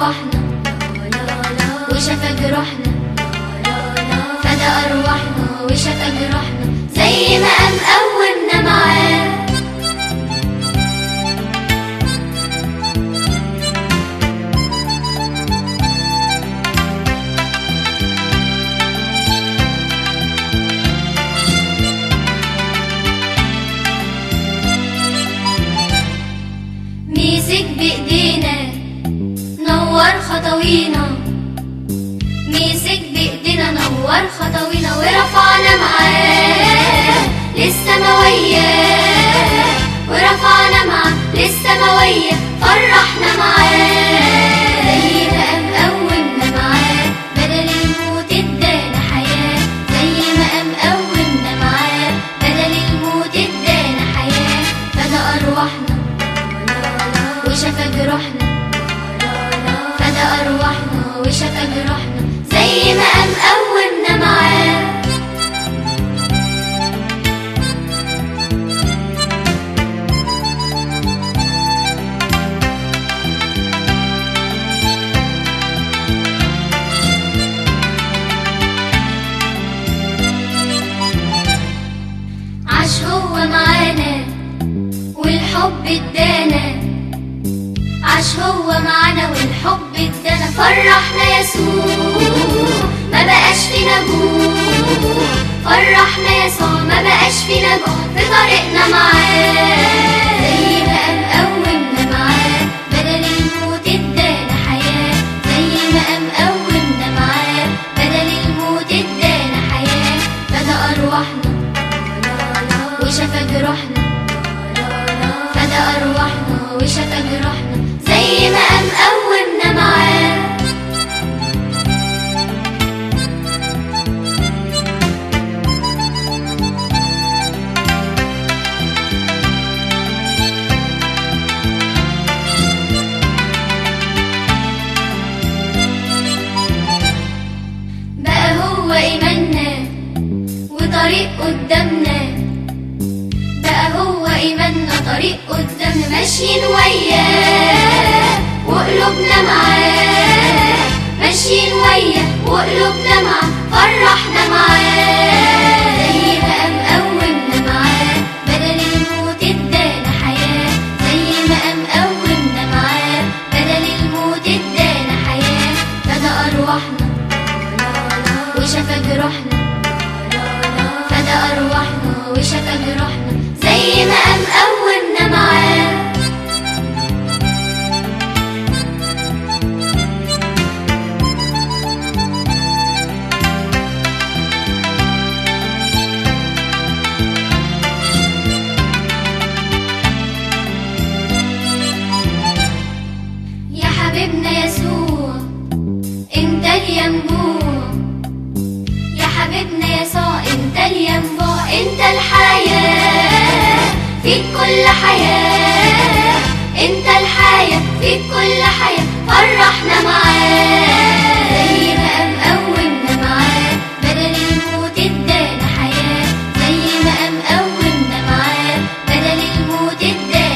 أرواحنا وشفى جروحنا فدى أرواحنا وشفى جروحنا زي ما قام قومنا معاه ميسك بإيدينا نور خطوينا ميسك بإيدينا نور خطوينا ورفعنا معاه للسماوية ورفعنا معاه للسماوية فرحنا معاه زي ما قام قومنا معاه بدل الموت ادانا حياة زي ما قام قومنا معاه بدل الموت ادانا حياة فدى أرواحنا وشفى جروحنا فدى أرواحنا وشفى جروحنا زي ما قام قومنا معاه عاش هو معانا والحب ادانا عاش هو معانا والحب ادانا فرحنا يسوع ما بقاش فينا جوع فرحنا يسوع ما بقاش فينا جوع في طريقنا معاه زي ما قام قومنا معاه بدل الموت ادانا حياة زي ما قام قومنا معاه بدل الموت ادانا حياة فدى أرواحنا وشفى جروحنا فدى أرواحنا وشفى جروحنا زي ما قام قومنا معاه بقى هو إيماننا وطريق قدامنا بقى هو إيماننا طريق قدامنا ماشيين وياه وقلوبنا معاه ماشيين وياه وقلوبنا معاه فرحنا معاه زي ما قام قومنا معاه بدل الموت ادانا حياة زي ما قام قومنا معاه بدل الموت ادانا حياة فدى أرواحنا وشفى جروحنا فدى أرواحنا وشفى جروحنا زي ما قام قومنا معاه يا حبيبنا يسوع انت الينبوع يا حبيبنا يسوع انت الينبوع انت الحياة فيك كل حياة